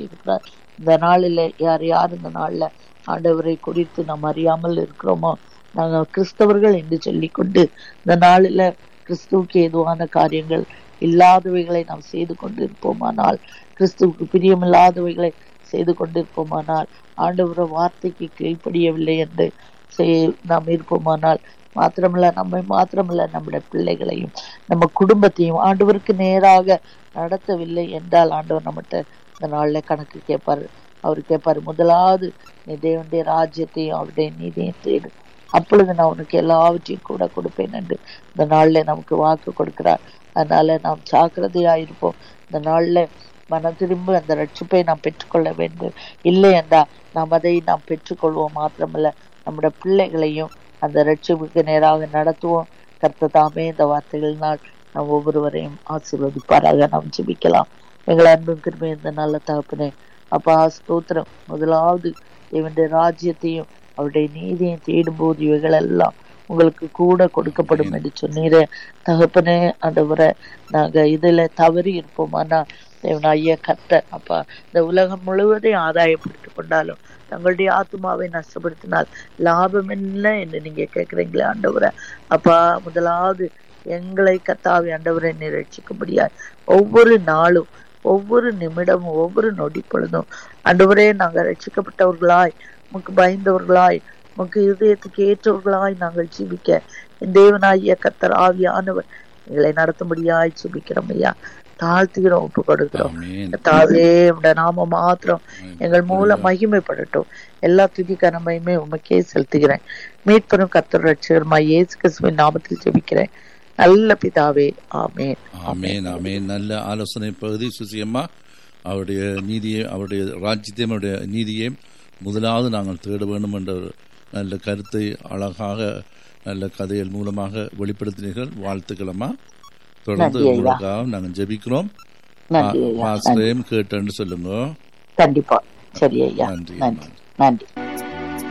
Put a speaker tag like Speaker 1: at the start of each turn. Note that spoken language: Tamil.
Speaker 1: இருக்கிறார் இந்த நாளில் யார் யார் இந்த நாள்ல ஆண்டவரை குறித்து நாம் அறியாமல் இருக்கிறோமோ நாங்கள் கிறிஸ்தவர்கள் என்று சொல்லிக்கொண்டு இந்த நாளில் கிறிஸ்துவுக்கு ஏதுவான காரியங்கள் இல்லாதவைகளை நாம் செய்து கொண்டிருப்போமானால் கிறிஸ்துவுக்கு பிரியமில்லாதவைகளை செய்து கொண்டிருப்போமானால் ஆண்டவர வார்த்தைக்கு கீழ்ப்படியவில்லை என்று செய்- நாம் இருப்போமானால் மாத்திரமல்ல நம்மை மாத்திரமல்ல நம்முடைய பிள்ளைகளையும் நம்ம குடும்பத்தையும் ஆண்டவருக்கு நேராக நடத்தவில்லை என்றால் ஆண்டவர் நம்மகிட்ட இந்த நாள்ல கணக்கு கேட்பாரு அவர் கேட்பாரு முதலாவது நீ தேவனுடைய ராஜ்யத்தையும் அவருடைய நீதியையும் தேடு அப்பொழுது நான் உனக்கு எல்லாவற்றையும் கூட கொடுப்பேன் என்று இந்த நாள்ல நமக்கு வாக்கு கொடுக்கிறார் அதனால நாம் ஜாக்கிரதையா இருப்போம் இந்த நாள்ல மனம் திரும்ப அந்த ரட்சிப்பை நாம் பெற்றுக்கொள்ள வேண்டும் இல்லை என்றா நாம் அதை நாம் பெற்றுக்கொள்வோம் மாத்திரமல்ல நம்முடைய பிள்ளைகளையும் அந்த ரட்சிப்புக்கு நேராக நடத்துவோம் கர்த்த தாமே இந்த வார்த்தைகளினால் நாம் ஒவ்வொருவரையும் ஆசீர்வதிப்பாராக நாம் ஜெபிக்கலாம் எங்கள் அன்பும் கிருபை இந்த நல்ல தகப்பனே அப்பா ஸ்தோத்திரம் முதலாவது இவனுடைய ராஜ்யத்தையும் அவருடைய நீதியையும் தேடும்போது இவைகள் எல்லாம் உங்களுக்கு கூட கொடுக்கப்படும் என்று சொன்னீரே தகப்பனே ஆண்டவரை நாங்க இதுல தவறி இருப்போமானா தேவனாகிய கர்த்தர் அப்பா இந்த உலகம் முழுவதையும் ஆதாயப்படுத்திக் கொண்டாலும் தங்களுடைய ஆத்மாவை நஷ்டப்படுத்தினால் லாபம் என்ன என்று நீங்க கேட்குறீங்களே ஆண்டவரை அப்பா முதலாவது எங்களை கத்தாவி ஆண்டவரை நிரட்சிக்கும்படியாய் ஒவ்வொரு நாளும் ஒவ்வொரு நிமிடமும் ஒவ்வொரு நொடி பொழுதும் ஆண்டவரே நாங்கள் ரட்சிக்கப்பட்டவர்களாய் உமக்கு பயந்தவர்களாய் உமக்கு இதயத்துக்கு ஏற்றவர்களாய் நாங்கள் ஜீவிக்க என் தேவனாகிய கத்தர் ஆவியானவர் எங்களை நடத்தும்படியாய் ஜீவிக்கிறோம் ஐயா தாழ்த்துகிறோம் ஒப்பு கொடுக்கிறோம்
Speaker 2: ஆமென்.
Speaker 1: கத்தாவே உடைய நாம மாத்திரம் எங்கள் மூலம் மகிமைப்படட்டும் எல்லா துதி கனமையுமே உமக்கே செலுத்துகிறேன் மீட்பெரும் கத்தர் ரட்சகருமா இயேசு கிறிஸ்துவின் நாமத்தில் ஜெபிக்கிறேன் நல்ல பிதாவே ஆமென்
Speaker 2: ஆமேன் ஆமேன் நல்ல ஆலோசனை பகுதி சுசியம்மா அவருடைய நீதியை அவருடைய ராஜ்யத்தையும் அவருடைய நீதியையும் முதலாவது நாங்கள் தேட வேண்டும் என்ற ஒரு நல்ல கருத்தை அழகாக நல்ல கதைகள் மூலமாக வெளிப்படுத்தினீர்கள் வாழ்த்துக்களம்மா தொடர்ந்து
Speaker 1: நன்றி ஐயா.
Speaker 2: உங்களுக்காக நாங்கள் ஜெபிக்கிறோம்
Speaker 1: நன்றி ஐயா நன்றி.
Speaker 2: பாஸ்டரையும் கேட்டேன்னு சொல்லுங்க
Speaker 1: கண்டிப்பா சரி ஐயா
Speaker 2: நன்றி
Speaker 1: நன்றி நன்றி